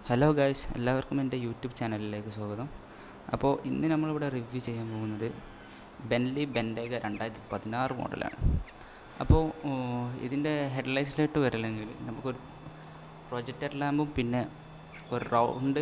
Hello guys എല്ലാവർക്കും എൻ്റെ YouTube ചാനലിലേക്ക് സ്വാഗതം അപ്പോൾ ഇന്ന് നമ്മളിവിടെ റിവ്യൂ ചെയ്യാൻ പോകുന്നത് ബെൻലി ബെൻഡേഗ രണ്ടായിരത്തി പതിനാറ് മോഡലാണ് അപ്പോൾ ഇതിൻ്റെ ഹെഡ്ലൈറ്റ്സിലോട്ട് വരില്ലെങ്കിൽ നമുക്കൊരു പ്രൊജക്ടർ ലാമ്പും പിന്നെ ഒരു round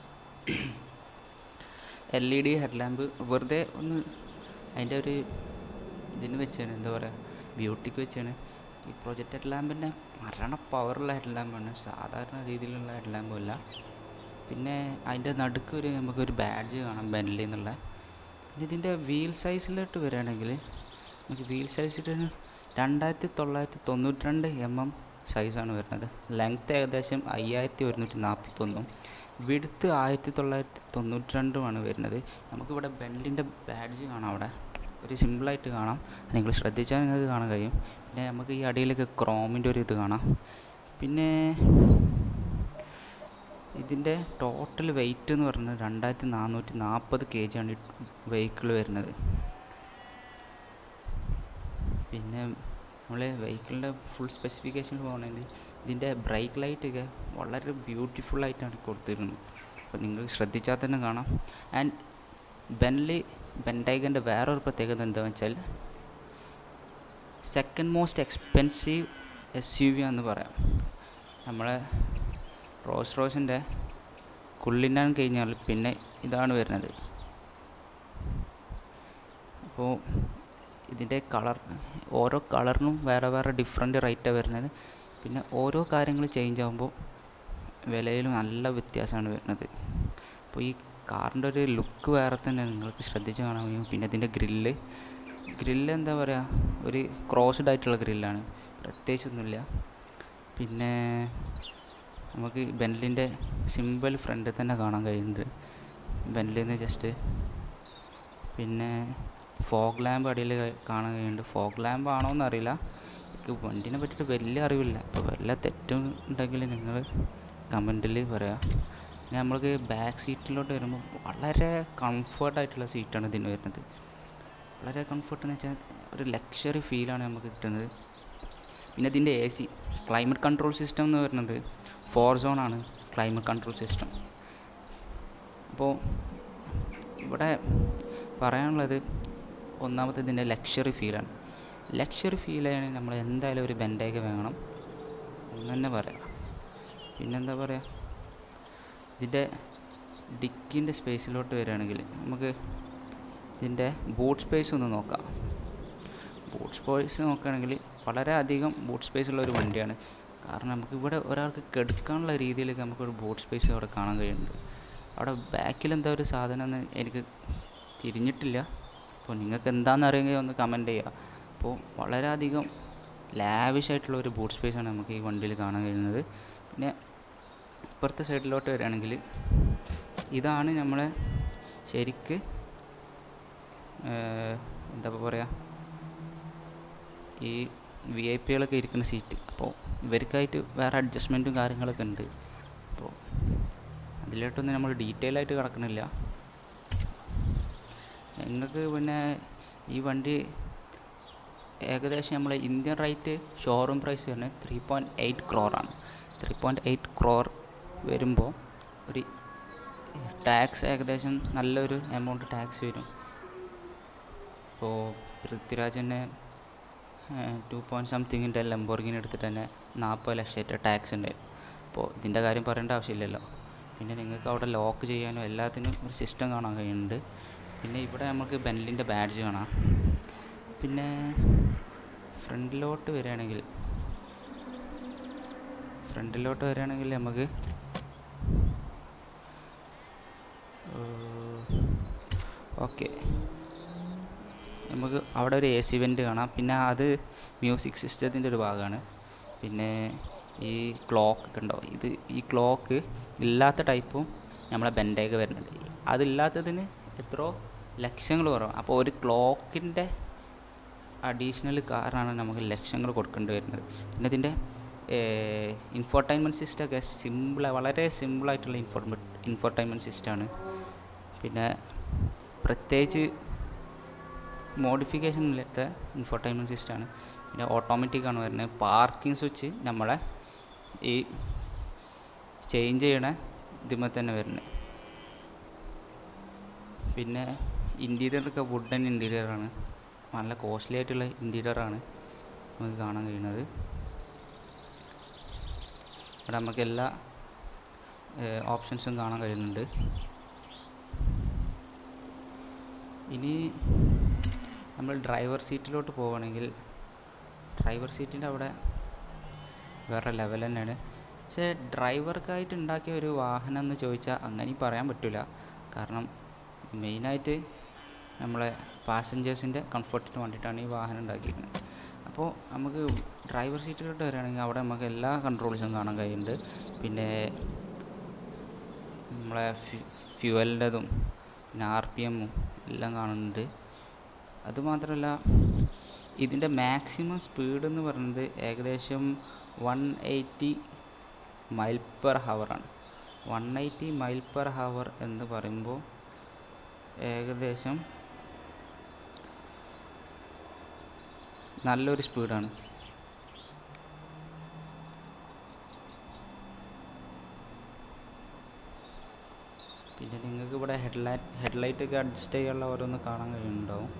L E D head lamp വെറുതെ ഒന്ന് അതിൻ്റെ ഒരു ഇതിന് വെച്ചാണ് എന്താ പറയുക ബ്യൂട്ടിക്ക് വെച്ചാണ് ഈ പ്രൊജക്ടർ ലാമ്പിൻ്റെ മരണ പവറുള്ള ഹെഡ് ലാമ്പാണ് സാധാരണ രീതിയിലുള്ള ഹെഡ് ലാമ്പല്ല പിന്നെ അതിൻ്റെ നടുക്ക് ഒരു നമുക്കൊരു ബാഡ്ജ് കാണാം ബെൻലി എന്നുള്ള പിന്നെ ഇതിൻ്റെ വീൽ സൈസിലോട്ട് വരികയാണെങ്കിൽ നമുക്ക് വീൽ സൈസിൽ രണ്ടായിരത്തി തൊള്ളായിരത്തി തൊണ്ണൂറ്റി രണ്ട് എം എം സൈസാണ് വരുന്നത് ലെങ്ത്ത് ഏകദേശം അയ്യായിരത്തി ഒരുന്നൂറ്റി നാൽപ്പത്തൊന്നും വിടുത്ത് ആയിരത്തി തൊള്ളായിരത്തി തൊണ്ണൂറ്റി രണ്ടുമാണ് വരുന്നത് നമുക്കിവിടെ ബെൻലിൻ്റെ ബാഡ്ജ് കാണാം അവിടെ ഒരു സിമ്പിളായിട്ട് കാണാം നിങ്ങൾ ശ്രദ്ധിച്ചാൽ നിങ്ങൾക്ക് കാണാൻ കഴിയും പിന്നെ നമുക്ക് ഈ അടിയിലൊക്കെ ക്രോമിൻ്റെ ഒരു ഇത് കാണാം പിന്നെ ഇതിൻ്റെ ടോട്ടൽ വെയിറ്റ് എന്ന് പറയുന്നത് രണ്ടായിരത്തി നാനൂറ്റി നാൽപ്പത് കെ ജി ആണ് വെഹിക്കിൾ വരുന്നത് പിന്നെ നമ്മൾ വെഹിക്കിളിൻ്റെ ഫുൾ സ്പെസിഫിക്കേഷൻ പോകണമെങ്കിൽ ഇതിൻ്റെ ബ്രേക്ക് ലൈറ്റൊക്കെ വളരെ ബ്യൂട്ടിഫുൾ ആയിട്ടാണ് കൊടുത്തിരുന്നത് അപ്പോൾ നിങ്ങൾ ശ്രദ്ധിച്ചാൽ തന്നെ കാണാം ആൻഡ് ബെൻലി ബെൻഡൈഗൻ്റെ വേറൊരു പ്രത്യേകത എന്താണെന്ന് വെച്ചാൽ second most expensive S U V എന്ന് പറയാം നമ്മളെ റോസ് റോസിൻ്റെ കുള്ളിനാൻ കഴിഞ്ഞാൽ പിന്നെ ഇതാണ് വരുന്നത് അപ്പോൾ ഇതിൻ്റെ കളർ ഓരോ കളറിനും വേറെ വേറെ ഡിഫറെൻ്റ് റേറ്റാണ് വരുന്നത് പിന്നെ ഓരോ കാര്യങ്ങൾ ചേഞ്ച് ആകുമ്പോൾ വിലയിലും നല്ല വ്യത്യാസമാണ് വരുന്നത് അപ്പോൾ ഈ കാറിൻ്റെ ഒരു ലുക്ക് വേറെ തന്നെ നിങ്ങൾക്ക് ശ്രദ്ധിച്ച് കാണാൻ കഴിയും പിന്നെ ഇതിൻ്റെ ഗ്രില്ല് ഗ്രില്ല് എന്താ പറയുക ഒരു ക്രോസ്ഡ് ആയിട്ടുള്ള ഗ്രില്ലാണ് പ്രത്യേകിച്ചൊന്നുമില്ല പിന്നെ നമുക്ക് ബെൻലിൻ്റെ സിമ്പിൾ ഫ്രണ്ടിൽ തന്നെ കാണാൻ കഴിയുന്നുണ്ട് ബെൻലിൽ നിന്ന് ജസ്റ്റ് പിന്നെ ഫോഗ് ലാമ്പ് അടിയിൽ കാണാൻ കഴിയുന്നുണ്ട് ഫോഗ് ലാമ്പ് ആണോ എന്നറിയില്ല എനിക്ക് വണ്ടീനെ പറ്റിയിട്ട് വലിയ അറിവില്ല അപ്പോൾ വല്ല തെറ്റും ഉണ്ടെങ്കിൽ നിങ്ങൾ കമൻറ്റിൽ പറയാം പിന്നെ നമ്മൾക്ക് ബാക്ക് സീറ്റിലോട്ട് വരുമ്പോൾ വളരെ കംഫർട്ടായിട്ടുള്ള സീറ്റാണ് ഇതിന് വരുന്നത് വളരെ കംഫർട്ട് എന്ന് വെച്ചാൽ ഒരു ലക്ഷറി ഫീലാണ് നമുക്ക് കിട്ടുന്നത് പിന്നെ ഇതിൻ്റെ A C climate control system എന്ന് പറയുന്നത് ഫോർ സോൺ ആണ് ക്ലൈമറ്റ് കൺട്രോൾ സിസ്റ്റം അപ്പോൾ ഇവിടെ പറയാനുള്ളത് ഒന്നാമത്തെ ഇതിൻ്റെ ലക്ഷറി ഫീലാണ് ലക്ഷറി ഫീൽ ചെയ്യണമെങ്കിൽ നമ്മൾ എന്തായാലും ഒരു ബെൻഡേക വേണം എന്ന് തന്നെ പറയാം പിന്നെന്താ പറയുക ഇതിൻ്റെ ഡിക്കിൻ്റെ സ്പേസിലോട്ട് വരികയാണെങ്കിൽ നമുക്ക് ഇതിൻ്റെ ബൂട്ട് സ്പേസ് ഒന്ന് നോക്കാം ബൂട്ട് സ്പേസ് നോക്കുകയാണെങ്കിൽ വളരെ അധികം ബൂട്ട് സ്പേസ് ഉള്ള ഒരു വണ്ടിയാണ് കാരണം നമുക്ക് ഇവിടെ ഒരാൾക്ക് കെടുക്കാനുള്ള രീതിയിലേക്ക് നമുക്കൊരു ബൂട്ട് സ്പേസ് അവിടെ കാണാൻ കഴിയുന്നുണ്ട് അവിടെ ബാക്കിൽ എന്താ ഒരു സാധനം എന്ന് എനിക്ക് തിരിഞ്ഞിട്ടില്ല അപ്പോൾ നിങ്ങൾക്ക് എന്താണെന്ന് അറിയുമെങ്കിൽ ഒന്ന് കമൻറ്റ് ചെയ്യുക അപ്പോൾ വളരെയധികം ലാവിഷ് ആയിട്ടുള്ള ഒരു ബൂട്ട് സ്പേസാണ് നമുക്ക് ഈ വണ്ടിയിൽ കാണാൻ കഴിയുന്നത് പിന്നെ ഇപ്പുറത്തെ സൈഡിലോട്ട് വരികയാണെങ്കിൽ ഇതാണ് നമ്മളെ ശരിക്ക് എന്താ പറയുക ഈ വി ഐ പികളൊക്കെ ഇരിക്കുന്ന സീറ്റ് അപ്പോൾ ഇവർക്കായിട്ട് വേറെ അഡ്ജസ്റ്റ്മെൻറ്റും കാര്യങ്ങളൊക്കെ ഉണ്ട് അപ്പോൾ അതിലോട്ടൊന്നും നമ്മൾ ഡീറ്റെയിൽ ആയിട്ട് കിടക്കണില്ല നിങ്ങൾക്ക് പിന്നെ ഈ വണ്ടി ഏകദേശം നമ്മളെ ഇന്ത്യൻ റേറ്റ് ഷോറൂം പ്രൈസ് വരുന്നത് ത്രീ പോയിൻറ്റ് എയ്റ്റ് ക്രോറാണ് ത്രീ പോയിൻറ്റ് എയ്റ്റ് ക്രോർ വരുമ്പോൾ ഒരു ടാക്സ് ഏകദേശം നല്ലൊരു എമൗണ്ട് ടാക്സ് വരും ഇപ്പോൾ പൃഥ്വിരാജ് തന്നെ ടു പോയിൻറ്റ് സംതിങ്ങിൻ്റെ ലംബോർഗിന് എടുത്തിട്ട് തന്നെ നാൽപ്പത് ലക്ഷമായിട്ട് ടാക്സ് ഉണ്ടായിരുന്നു അപ്പോൾ ഇതിൻ്റെ കാര്യം പറയേണ്ട ആവശ്യമില്ലല്ലോ പിന്നെ നിങ്ങൾക്ക് അവിടെ ലോക്ക് ചെയ്യാനോ എല്ലാത്തിനും ഒരു സിസ്റ്റം കാണാൻ കഴിയുന്നുണ്ട് പിന്നെ ഇവിടെ നമുക്ക് ബെൻലിൻ്റെ ബാഡ്ജ് കാണാം പിന്നെ ഫ്രണ്ടിലോട്ട് വരികയാണെങ്കിൽ ഫ്രണ്ടിലോട്ട് വരികയാണെങ്കിൽ നമുക്ക് ഓക്കെ നമുക്ക് അവിടെ ഒരു എ സി വെൻ്റ് കാണാം പിന്നെ അത് മ്യൂസിക് സിസ്റ്റത്തിൻ്റെ ഒരു ഭാഗമാണ് പിന്നെ ഈ ക്ലോക്ക് ഒക്കെ ഉണ്ടാവും ഇത് ഈ ക്ലോക്ക് ഇല്ലാത്ത ടൈപ്പും നമ്മളെ ബെൻഡേക്ക് വരുന്നുണ്ട് അതില്ലാത്തതിന് എത്രയോ ലക്ഷങ്ങൾ കുറവാണ് അപ്പോൾ ഒരു ക്ലോക്കിൻ്റെ അഡീഷണൽ കാരണമാണ് നമുക്ക് ലക്ഷങ്ങൾ കൊടുക്കേണ്ടി വരുന്നത് പിന്നെ ഇതിൻ്റെ ഇൻഫോർടൈൻമെൻറ്റ് സിസ്റ്റമൊക്കെ സിമ്പിൾ വളരെ സിമ്പിളായിട്ടുള്ള ഇൻഫോർമെ ഇൻഫോർടൈൻമെൻറ്റ് സിസ്റ്റമാണ് പിന്നെ പ്രത്യേകിച്ച് മോഡിഫിക്കേഷൻ ഇല്ലാത്ത ഇൻഫോർടൈൻമെൻറ്റ് സിസ്റ്റമാണ് പിന്നെ ഓട്ടോമാറ്റിക് ആണ് വരുന്നത് പാർക്കിംഗ് സ്വിച്ച് നമ്മളെ ഈ ചേഞ്ച് ചെയ്യണ ഇതിന്മേൽ തന്നെ വരുന്നത് പിന്നെ ഇൻറ്റീരിയറൊക്കെ വുഡൻ ഇൻറ്റീരിയറാണ് നല്ല കോസ്റ്റ്ലി ആയിട്ടുള്ള ഇൻറ്റീരിയറാണ് നമുക്ക് കാണാൻ കഴിയുന്നത് ഇവിടെ നമുക്ക് എല്ലാ ഓപ്ഷൻസും കാണാൻ കഴിയുന്നുണ്ട് ഇനി നമ്മൾ ഡ്രൈവർ സീറ്റിലോട്ട് പോവുകയാണെങ്കിൽ ഡ്രൈവർ സീറ്റിൻ്റെ അവിടെ വേറെ ലെവൽ തന്നെയാണ് പക്ഷേ ഡ്രൈവർക്കായിട്ട് ഉണ്ടാക്കിയ ഒരു വാഹനം എന്ന് ചോദിച്ചാൽ അങ്ങനെ പറയാൻ പറ്റില്ല കാരണം മെയിനായിട്ട് നമ്മളെ പാസഞ്ചേഴ്സിൻ്റെ കംഫർട്ടിന് വേണ്ടിയിട്ടാണ് ഈ വാഹനം ഉണ്ടാക്കിയിരിക്കുന്നത് അപ്പോൾ നമുക്ക് ഡ്രൈവർ സീറ്റിലോട്ട് വരികയാണെങ്കിൽ അവിടെ നമുക്ക് എല്ലാ കൺട്രോൾസും കാണാൻ കഴിയുന്നുണ്ട് പിന്നെ നമ്മളെ ഫ്യൂവലിൻ്റെതും പിന്നെ ആർ പി എമ്മും എല്ലാം കാണുന്നുണ്ട് അതുമാത്രമല്ല ഇതിൻ്റെ മാക്സിമം സ്പീഡ് എന്ന് പറയുന്നത് ഏകദേശം വൺ എയ്റ്റി മൈൽ പെർ ഹവറാണ് one eighty mile per hour എന്ന് പറയുമ്പോൾ ഏകദേശം നല്ലൊരു സ്പീഡാണ് പിന്നെ നിങ്ങൾക്ക് ഇവിടെ ഹെഡ്ലൈറ്റ് ഹെഡ്ലൈറ്റ് ഒക്കെ അഡ്ജസ്റ്റ് ചെയ്യാനുള്ള ഓരോന്ന് കാണാൻ കഴിയുന്നുണ്ടാവും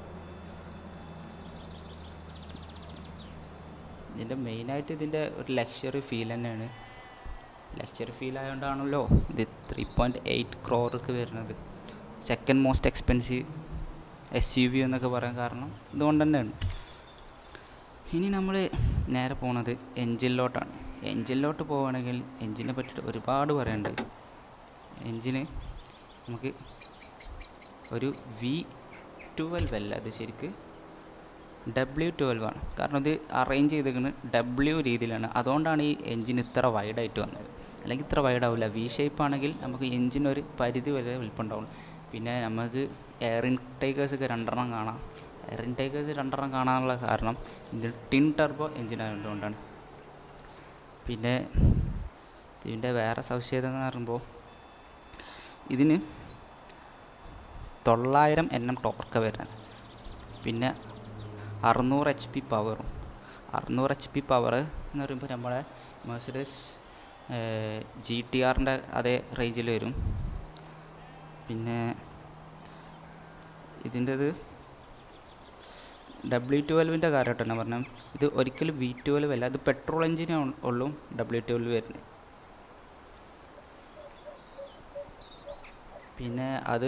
ഇതിൻ്റെ മെയിനായിട്ട് ഇതിൻ്റെ ഒരു ലക്ഷറി ഫീൽ തന്നെയാണ് ലക്ഷറി ഫീൽ ആയതുകൊണ്ടാണല്ലോ ഇത് ത്രീ പോയിൻറ്റ് എയ്റ്റ് ക്രോർക്ക് വരുന്നത് second most expensive S U V എന്നൊക്കെ പറയാൻ കാരണം ഇതുകൊണ്ട് തന്നെയാണ് ഇനി നമ്മൾ നേരെ പോണത് എൻജിനിലോട്ടാണ് എൻജിനിലോട്ട് പോവുകയാണെങ്കിൽ എൻജിനെ പറ്റിയിട്ട് ഒരുപാട് പറയാനുണ്ട് എൻജിന് നമുക്ക് ഒരു വി ട്വൽവ് അല്ല അത് ശരിക്ക് ഡബ്ല്യു ട്വൽവ് ആണ് കാരണം ഇത് അറേഞ്ച് ചെയ്തേക്കുന്നത് ഡബ്ല്യു രീതിയിലാണ് അതുകൊണ്ടാണ് ഈ എൻജിൻ ഇത്ര വൈഡായിട്ട് വന്നത് അല്ലെങ്കിൽ ഇത്ര വൈഡ് ആവില്ല വി ഷേപ്പ് ആണെങ്കിൽ നമുക്ക് എൻജിൻ ഒരു പരിധി വരെ വലിപ്പമുണ്ടാവും പിന്നെ നമുക്ക് എയർ ഇൻടേക്കേഴ്സ് ഒക്കെ രണ്ടെണ്ണം കാണാം എയർ ഇൻടേക്കേഴ്സ് രണ്ടെണ്ണം കാണാനുള്ള കാരണം ഇതിൽ ടിൻ ടർബോ എൻജിൻ ആയതുകൊണ്ടാണ് പിന്നെ ഇതിൻ്റെ വേറെ സവിശേഷത എന്ന് പറയുമ്പോൾ ഇതിന് തൊള്ളായിരം എൻ എം ടോർക്ക വരുന്നത് പിന്നെ അറുന്നൂറ് എച്ച് പി പവറും അറുന്നൂറ് എച്ച് പി പവർ എന്ന് പറയുമ്പോൾ നമ്മളെ മെഴ്സിഡസ് ജി ടി ആറിൻ്റെ അതേ റേഞ്ചിൽ വരും പിന്നെ ഇതിൻ്റെത് ഡബ്ല്യു ട്വൽവിൻ്റെ കാര്യമായിട്ട് തന്നെ പറഞ്ഞാൽ ഇത് ഒരിക്കലും വി ട്വൽവ് അല്ല ഇത് പെട്രോൾ എഞ്ചിനേ ഉള്ളൂ ഡബ്ല്യു ട്വൽവ് വരുന്നത് പിന്നെ അത്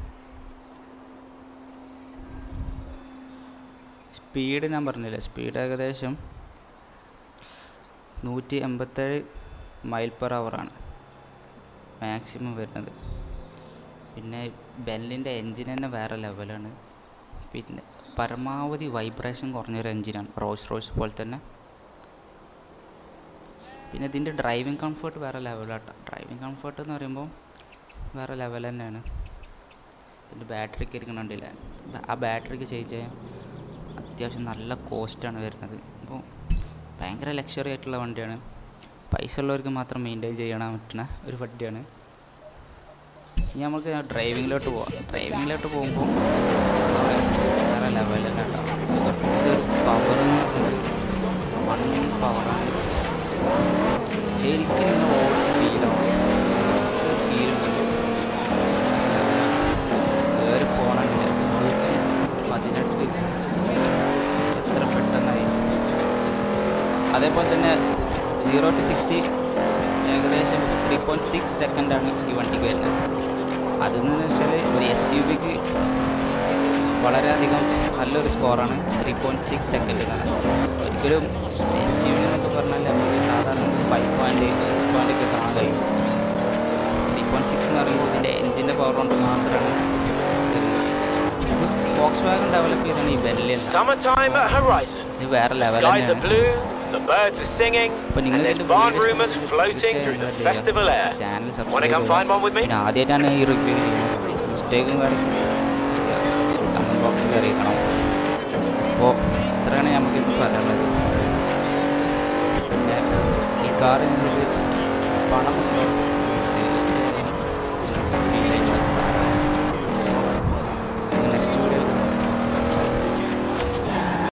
സ്പീഡ് ഞാൻ പറഞ്ഞില്ലേ സ്പീഡ് ഏകദേശം നൂറ്റി എൺപത്തേഴ് മൈൽ പെർ ആണ് മാക്സിമം വരുന്നത് പിന്നെ ബെല്ലിൻ്റെ എൻജിൻ തന്നെ വേറെ ലെവലാണ് പിന്നെ പരമാവധി വൈബ്രേഷൻ കുറഞ്ഞൊരു എൻജിനാണ് റോസ് റോയ്സ് പോലെ തന്നെ പിന്നെ ഇതിൻ്റെ ഡ്രൈവിംഗ് കംഫർട്ട് വേറെ ലെവലാട്ടോ ഡ്രൈവിംഗ് കംഫർട്ട് എന്ന് പറയുമ്പോൾ വേറെ ലെവൽ തന്നെയാണ് ഇതിൻ്റെ ബാറ്ററിക്ക് ഇരിക്കണുണ്ടല്ലേ ആ ബാറ്ററിക്ക് ചേഞ്ച് ചെയ്യാൻ അത്യാവശ്യം നല്ല കോസ്റ്റാണ് വരുന്നത് അപ്പോൾ ഭയങ്കര ലക്ഷറി ആയിട്ടുള്ള വണ്ടിയാണ് പൈസ ഉള്ളവർക്ക് മാത്രം മെയിൻറ്റെയിൻ ചെയ്യാൻ പറ്റുന്ന ഒരു വണ്ടിയാണ് ഇനി നമുക്ക് ഡ്രൈവിങ്ങിലോട്ട് പോവാം ഡ്രൈവിങ്ങിലോട്ട് പോകുമ്പോൾ വേറെ ലെവൽ തന്നെ ഇതൊരു പവർ വൺ പവറാണ് ശരിക്കും നിങ്ങൾ ഓടിച്ച് ഫീലാവും ഫീലുണ്ടല്ലോ കയറി പോകണമെങ്കിൽ പതിനെട്ട് എത്ര പെട്ടെന്നായി അതേപോലെ തന്നെ സീറോ ടു സിക്സ്റ്റി ഏകദേശം ത്രീ പോയിൻറ്റ് സിക്സ് സെക്കൻഡാണ് ഈ വണ്ടിക്ക് വരുന്നത് അതെന്ന് വെച്ചാൽ ഒരു എസ് യു വിക്ക് വളരെയധികം നല്ലൊരു സ്കോറാണ് ത്രീ പോയിൻറ്റ് സിക്സ് സെക്കൻഡിനാണ് ഒരിക്കലും എസ് യു വി എന്നൊക്കെ പറഞ്ഞാൽ നമുക്ക് സാധാരണ ഫൈവ് പോയിൻറ്റ് സിക്സ് പോയിൻ്റ് ഒക്കെ കാണാൻ കഴിയും ത്രീ പോയിൻറ്റ് സിക്സ് എന്ന് പറയുമ്പോൾ ഇതിൻ്റെ എൻജിൻ്റെ പവർ കൊണ്ട് മാത്രമാണ് ഇത് ഫോക്സ് വാഗൺ ഡെവലപ്പ് ചെയ്താണ് ഈ ബെല്ലിൽ Summertime at Horizon. ഇത് വേറെ ലെവൽ Skies are തന്നെയാണ് blue, the birds are singing, അപ്പോൾ and there's barn rumours floating through the festival air. Channel Want to come find one with me? പിന്നെ ആദ്യമായിട്ടാണ് ഈ review ചെയ്യുന്നത് മിസ്റ്റേക്കും കാര്യങ്ങളും കമൻറ്റ് ബോക്സിൽ അറിയിക്കണം അപ്പോൾ ഇത്രയാണ് നമുക്ക് ഇന്ന് പറയാനുള്ളത് പിന്നെ ഈ കാർ